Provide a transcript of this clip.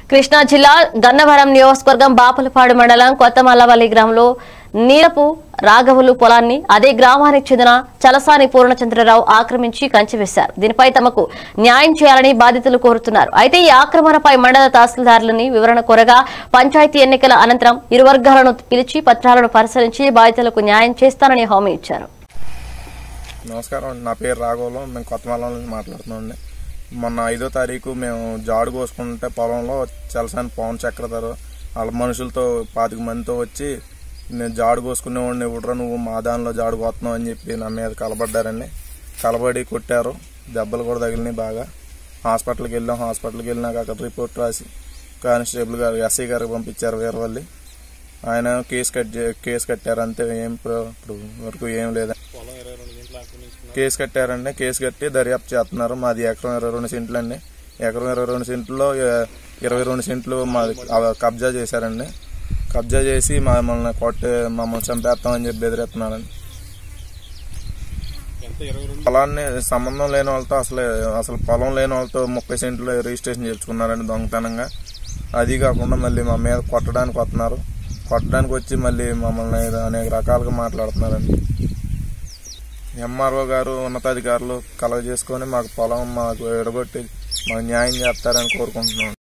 కృష్ణా జిల్లా గన్నవరం నియోజకవర్గం బాపులపాడు మండలం కొత్త మల్లవల్లి గ్రామంలో నీలపు రాఘవులు పొలాన్ని అదే గ్రామానికి చెందిన చలసాని పూర్ణచంద్రరావు ఆక్రమించి కంచివేశారు దీనిపై తమకు న్యాయం చేయాలని బాధితులు కోరుతున్నారు అయితే ఈ ఆక్రమణపై మండల తహసీల్దారులని వివరణ కోరగా పంచాయతీ ఎన్నికల అనంతరం ఇరు వర్గాలను పిలిచి పత్రాలను పరిశీలించి బాధితులకు న్యాయం చేస్తానని హామీ ఇచ్చారు నమస్కారం అండి నా పేరు రాఘవలం మేము కొత్తమల్లం నుంచి మాట్లాడుతున్నామండి మొన్న ఐదో తారీఖు మేము జాడు కోసుకుంటే పొలంలో చలసాని పవన్ చక్రధర్ వాళ్ళ మనుషులతో పాతిక మందితో వచ్చి నేను జాడు కోసుకునేవాడిని ఇవ్వడరా నువ్వు మా దానిలో జాడు కోస్తున్నావు అని చెప్పి నా మీద కలబడ్డారండి కలబడి కొట్టారు దెబ్బలు కూడా తగిలినాయి బాగా హాస్పిటల్కి వెళ్ళాం హాస్పిటల్కి వెళ్ళినాక అక్కడ రిపోర్ట్ రాసి కానిస్టేబుల్ గారు ఎస్ఐ గారికి పంపించారు వీరవల్లి ఆయన కేసు కట్ చే- కేసు కట్టారు అంతే ఏం ప్ర- ఇప్పుడు వరకు ఏం లేదు కేసు కట్టారండి కేసు కట్టి దర్యాప్తు చేస్తున్నారు మాది ఎకరం ఇరవై రెండు సెంట్లు అండి ఎకరం ఇరవై రెండు సెంట్లో ఇ- ఇరవై రెండు సెంట్లు మాది అవ- కబ్జా చేశారండి కబ్జా చేసి మమ్మల్ని కొట్టి మమ్మల్ని చంపేస్తామని చెప్పి బెదిరిస్తున్నారండి పొలాన్ని సంబంధం లేని వాళ్ళతో అసలు అసలు పొలం లేని వాళ్ళతో ముప్పై సెంట్లు రిజిస్ట్రేషన్ చేర్చుకున్నారండి దొంగతనంగా అది కాకుండా మళ్ళీ మా మీద కొట్టడానికి వస్తున్నారు కొట్టడానికి వచ్చి మళ్ళీ మమ్మల్ని అనేక రకాలుగా మాట్లాడుతున్నారండి ఎంఆర్ఓ గారు ఉన్నతాధికారులు కలవ చేసుకొని మాకు పొలం మాకు ఎడగొట్టి మాకు న్యాయం చేస్తారని కోరుకుంటున్నాం